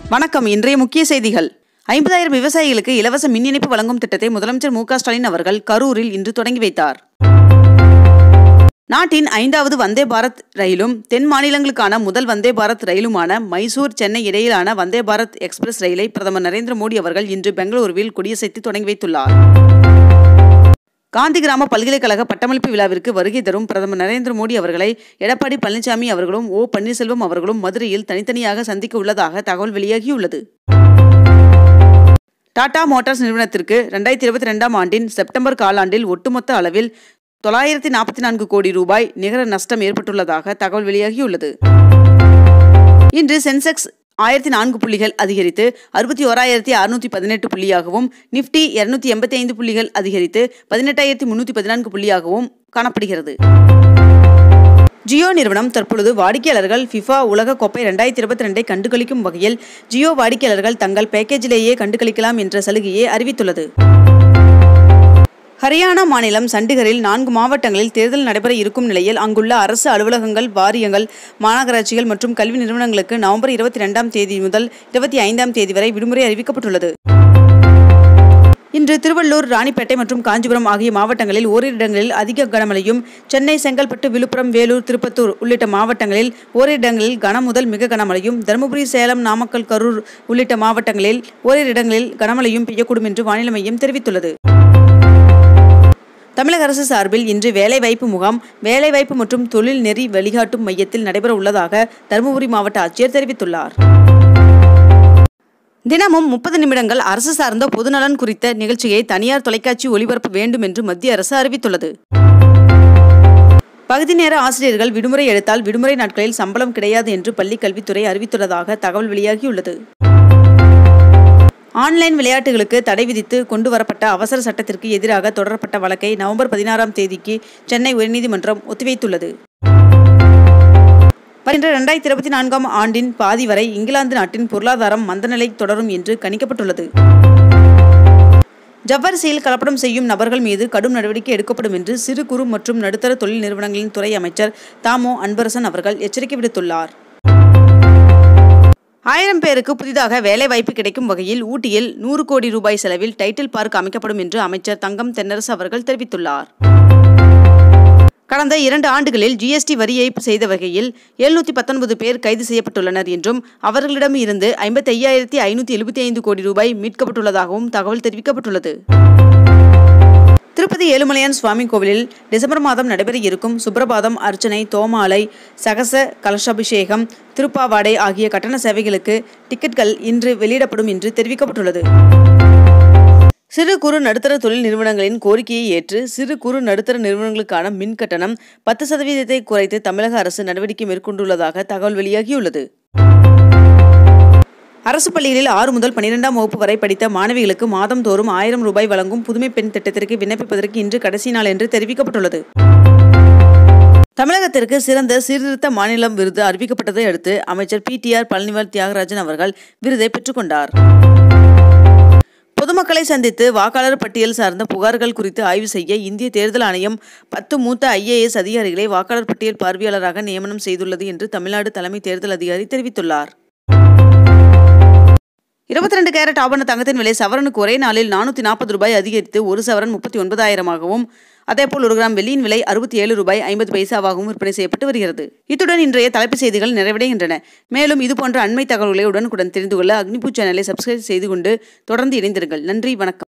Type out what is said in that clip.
வணக்கம் இன்றைய முக்கிய செய்திகள் ஐம்பதாயிரம் விவசாயிகளுக்கு இலவச மின் இணைப்பு வழங்கும் திட்டத்தை முதலமைச்சர் மு க ஸ்டாலின் அவர்கள் கரூரில் இன்று தொடங்கி வைத்தார் நாட்டின் ஐந்தாவது வந்தே பாரத் ரயிலும் தென் மாநிலங்களுக்கான முதல் வந்தே பாரத் ரயிலுமான மைசூர் சென்னை இடையிலான வந்தே பாரத் எக்ஸ்பிரஸ் ரயிலை பிரதமர் நரேந்திர மோடி அவர்கள் இன்று பெங்களூருவில் கொடியசைத்து தொடங்கி வைத்துள்ளார் காந்தி கிராம பல்கலைக்கழக பட்டமளிப்பு விழாவிற்கு வருகை தரும் பிரதமர் நரேந்திர மோடி அவர்களை எடப்பாடி பழனிசாமி அவர்களும் ஓ பன்னீர்செல்வம் அவர்களும் மதுரையில் தனித்தனியாக சந்திக்க உள்ளதாக தகவல் வெளியாகியுள்ளது டாடா மோட்டார்ஸ் நிறுவனத்திற்கு ரெண்டாயிரத்தி இருபத்தி ரெண்டாம் ஆண்டின் செப்டம்பர் காலாண்டில் ஒட்டுமொத்த அளவில் தொள்ளாயிரத்தி நாற்பத்தி நான்கு கோடி ரூபாய் நிகர நஷ்டம் ஏற்பட்டுள்ளதாக தகவல் வெளியாகியுள்ளது இன்று சென்செக்ஸ் ஆயிரத்தி நான்கு புள்ளிகள் அதிகரித்து அறுபத்தி ஓராயிரத்தி அறுநூத்தி பதினெட்டு புள்ளியாகவும் நிப்டி இருநூத்தி எண்பத்தி ஐந்து புள்ளிகள் அதிகரித்து பதினெட்டாயிரத்தி முன்னூத்தி பதினான்கு புள்ளியாகவும் காணப்படுகிறது ஜியோ நிறுவனம் தற்பொழுது வாடிக்கையாளர்கள் ஃபிஃபா உலக கோப்பை ரெண்டாயிரத்தி இருபத்தி ரெண்டை கண்டுகளிக்கும் வகையில் ஜியோ வாடிக்கையாளர்கள் தங்கள் பேக்கேஜிலேயே கண்டுகளிக்கலாம் என்ற சலுகையை அறிவித்துள்ளது ஹரியானா மாநிலம் சண்டிகரில் நான்கு மாவட்டங்களில் தேர்தல் நடைபெற இருக்கும் நிலையில் அங்குள்ள அரசு அலுவலகங்கள் வாரியங்கள் மாநகராட்சிகள் மற்றும் கல்வி நிறுவனங்களுக்கு நவம்பர் இருபத்தி ரெண்டாம் தேதி முதல் இருபத்தி ஐந்தாம் தேதி வரை விடுமுறை அறிவிக்கப்பட்டுள்ளது இன்று திருவள்ளூர் ராணிப்பேட்டை மற்றும் காஞ்சிபுரம் ஆகிய மாவட்டங்களில் ஓரிரு இடங்களில் அதிக கனமழையும் சென்னை செங்கல்பட்டு விழுப்புரம் வேலூர் திருப்பத்தூர் உள்ளிட்ட மாவட்டங்களில் ஓரிரு இடங்களில் கன முதல் மிக கனமழையும் தருமபுரி சேலம் நாமக்கல் கரூர் உள்ளிட்ட மாவட்டங்களில் ஓரிரு இடங்களில் கனமழையும் பெய்யக்கூடும் என்று வானிலை மையம் தெரிவித்துள்ளது தமிழக அரசு சார்பில் இன்று வேலைவாய்ப்பு முகாம் வேலைவாய்ப்பு மற்றும் தொழில் நெறி வழிகாட்டும் மையத்தில் நடைபெற உள்ளதாக தருமபுரி மாவட்ட ஆட்சியர் தெரிவித்துள்ளார் தினமும் முப்பது நிமிடங்கள் அரசு சார்ந்த பொதுநலன் குறித்த நிகழ்ச்சியை தனியார் தொலைக்காட்சி ஒளிபரப்ப வேண்டும் என்று மத்திய அரசு அறிவித்துள்ளது பகுதி நேர ஆசிரியர்கள் விடுமுறை எடுத்தால் விடுமுறை நாட்களில் சம்பளம் கிடையாது என்று பள்ளிக் கல்வித்துறை அறிவித்துள்ளதாக தகவல் வெளியாகியுள்ளது ஆன்லைன் விளையாட்டுகளுக்கு தடை விதித்து கொண்டு வரப்பட்ட அவசர சட்டத்திற்கு எதிராக தொடரப்பட்ட வழக்கை நவம்பர் பதினாறாம் தேதிக்கு சென்னை உயர்நீதிமன்றம் ஒத்திவைத்துள்ளது வருகின்ற இரண்டாயிரத்தி இருபத்தி நான்காம் ஆண்டின் பாதி வரை இங்கிலாந்து நாட்டின் பொருளாதாரம் மந்தநிலை தொடரும் என்று கணிக்கப்பட்டுள்ளது ஜவ்வரிசியில் கலப்படம் செய்யும் நபர்கள் மீது கடும் நடவடிக்கை எடுக்கப்படும் என்று சிறு குறு மற்றும் நடுத்தர தொழில் நிறுவனங்களின் துறை அமைச்சர் தாமோ அன்பரசன் அவர்கள் எச்சரிக்கை விடுத்துள்ளார் ஆயிரம் பேருக்கு புதிதாக வேலை வாய்ப்பு கிடைக்கும் வகையில் ஊட்டியில் நூறு கோடி ரூபாய் செலவில் டைட்டில் பார்க் அமைக்கப்படும் என்று அமைச்சர் தங்கம் தென்னரசு அவர்கள் தெரிவித்துள்ளார் கடந்த இரண்டு ஆண்டுகளில் ஜிஎஸ்டி வரி ஏய்ப்பு செய்த வகையில் எழுநூற்றி பத்தொன்பது பேர் கைது செய்யப்பட்டுள்ளனர் என்றும் அவர்களிடம் இருந்து ஐம்பத்தி ஐயாயிரத்தி ஐநூற்றி எழுபத்தி ஐந்து கோடி ரூபாய் மீட்கப்பட்டுள்ளதாகவும் தகவல் தெரிவிக்கப்பட்டுள்ளது திருப்பதி ஏழுமலையான் சுவாமி கோவிலில் டிசம்பர் மாதம் நடைபெற இருக்கும் சுப்ரபாதம் அர்ச்சனை தோமாலை சகச கலசாபிஷேகம் திருப்பாவாடை ஆகிய கட்டண சேவைகளுக்கு டிக்கெட்கள் இன்று வெளியிடப்படும் என்று தெரிவிக்கப்பட்டுள்ளது சிறு குறு நடுத்தர தொழில் நிறுவனங்களின் கோரிக்கையை ஏற்று சிறு குறு நடுத்தர நிறுவனங்களுக்கான மின் கட்டணம் பத்து சதவீதத்தை குறைத்து தமிழக அரசு நடவடிக்கை மேற்கொண்டுள்ளதாக தகவல் வெளியாகியுள்ளது அரசு பள்ளிகளில் ஆறு முதல் பன்னிரெண்டாம் வகுப்பு வரை படித்த மாணவிகளுக்கு மாதந்தோறும் ஆயிரம் ரூபாய் வழங்கும் புதுமை பெண் திட்டத்திற்கு விண்ணப்பிப்பதற்கு இன்று கடைசி நாள் என்று தெரிவிக்கப்பட்டுள்ளது தமிழகத்திற்கு சிறந்த சீர்திருத்த மாநிலம் விருது அறிவிக்கப்பட்டதை அடுத்து அமைச்சர் P T R Palanivel Thiagarajan அவர்கள் விருதை பெற்றுக்கொண்டார் பொதுமக்களை சந்தித்து வாக்காளர் பட்டியல் சார்ந்த புகார்கள் குறித்து ஆய்வு செய்ய இந்திய தேர்தல் ஆணையம் பத்து மூத்த ஐஏஎஸ் அதிகாரிகளை வாக்காளர் பட்டியல் பார்வையாளராக நியமனம் செய்துள்ளது என்று தமிழ்நாடு தலைமை தேர்தல் அதிகாரி தெரிவித்துள்ளார் இருபத்தி ரெண்டு கேரட் ஆபரண தங்கத்தின் விலை சவரனுக்கு ஒரே நாளில் நானூற்றி நாற்பது ரூபாய் அதிகரித்து ஒரு சவரன் முப்பத்தி ஒன்பதாயிரமாகவும் அதேபோல் ஒரு கிராம் வெள்ளியின் விலை அறுபத்தி ஏழு ரூபாய் ஐம்பது பைசாவாகவும் விற்பனை செய்யப்பட்டு வருகிறது இத்துடன் இன்றைய தலைப்புச் செய்திகள் நிறைவடைகின்றன மேலும் இதுபோன்ற அண்மை தகவல்களை உடனுக்குடன் தெரிந்து கொள்ள அக்னிபூ சேனலை சப்ஸ்கிரைப் செய்து கொண்டு தொடர்ந்து இணைந்திருங்கள் நன்றி வணக்கம்